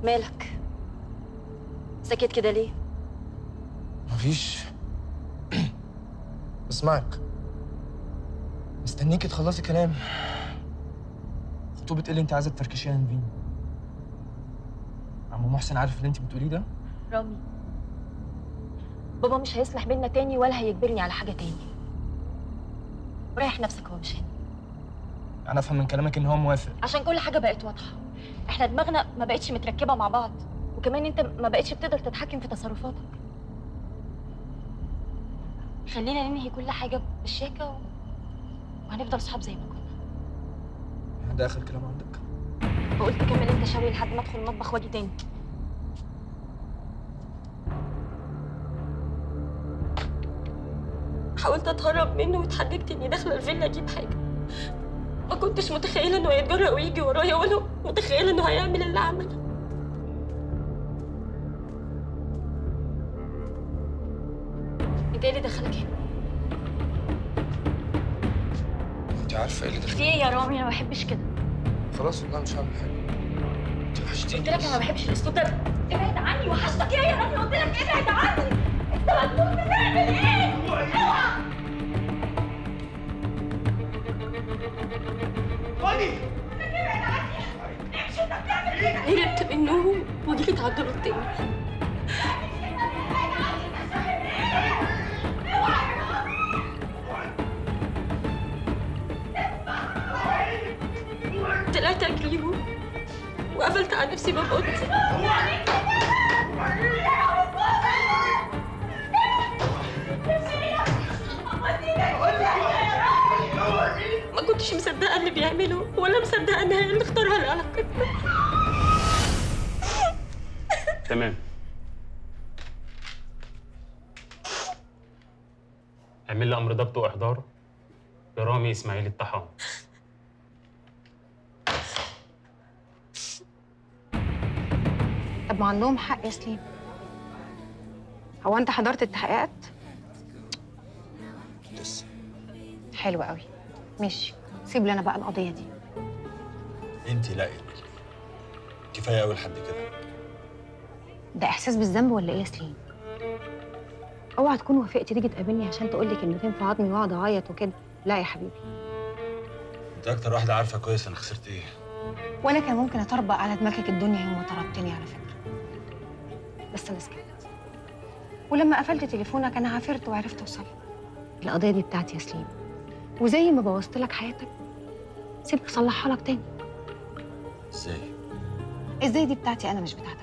مالك ساكت كده ليه مفيش بسمعك مستنيكي تخلصي كلام خطوبة ايه اللي انت عايزة تفركشيها نبين عمو محسن عارف اللي انت بتقوليه ده؟ رامي بابا مش هيسمح بينا تاني ولا هيجبرني على حاجه تاني ريح نفسك هو مش هنا انا افهم من كلامك ان هو موافق عشان كل حاجه بقت واضحه احنا دماغنا ما بقتش متركبه مع بعض وكمان انت ما بقتش بتقدر تتحكم في تصرفاتك خلينا ننهي كل حاجه بالشياكه و... وهنفضل صحاب زي ما كنا ده اخر كلام عندك فقلت كمل انت شوي لحد ما ادخل المطبخ واجي تاني حاولت اتهرب منه واتحججت اني داخله الفيلا اجيب حاجه ما كنتش متخيله انه هيتجرأ ويجي ورايا ولا متخيله انه هيعمل اللي عمله انت ايه اللي دخلك هنا؟ انت عارفة ايه اللي في ايه يا رامي انا ما بحبش كده خلاص والله مش هعمل حاجة انت وحشتيني قلت لك انا ما بحبش الاسلوب ده ابعد عني وحشتك ايه يا رامي قلت لك ابعد عني انت مجنون بتعمل ايه؟ اوعى هربت منهم وجيت على الدور التاني طلعت اجريهم وقفلت على نفسي باب اوضتي ما كنتش مصدقه اللي بيعمله ولا مصدقه ان هي اللي اختارها لعلاقتنا تمام اعمل لي امر ضبط واحضار لرامي اسماعيل الطحان طب ما عندهم حق يا سليم هو انت حضرت التحقيقات لسه حلو قوي ماشي سيب لنا بقى القضيه دي انت لا كفايه قوي لحد كده ده احساس بالذنب ولا ايه يا سليم اوعى تكون وافقت تيجي تقابلني عشان تقول لي كلمتين في عظمي واقعد اعيط وكده لا يا حبيبي انت اكتر واحده عارفه كويس انا خسرت ايه وانا كان ممكن اطربق على دماغك الدنيا يوم ما طردتني على فكره بس انا سكت ولما قفلت تليفونك انا عافرت وعرفت اوصل القضيه دي بتاعتي يا سليم وزي ما بوظت لك حياتك سيبني اصلحها لك تاني ازاي ازاي دي بتاعتي انا مش بتاعتك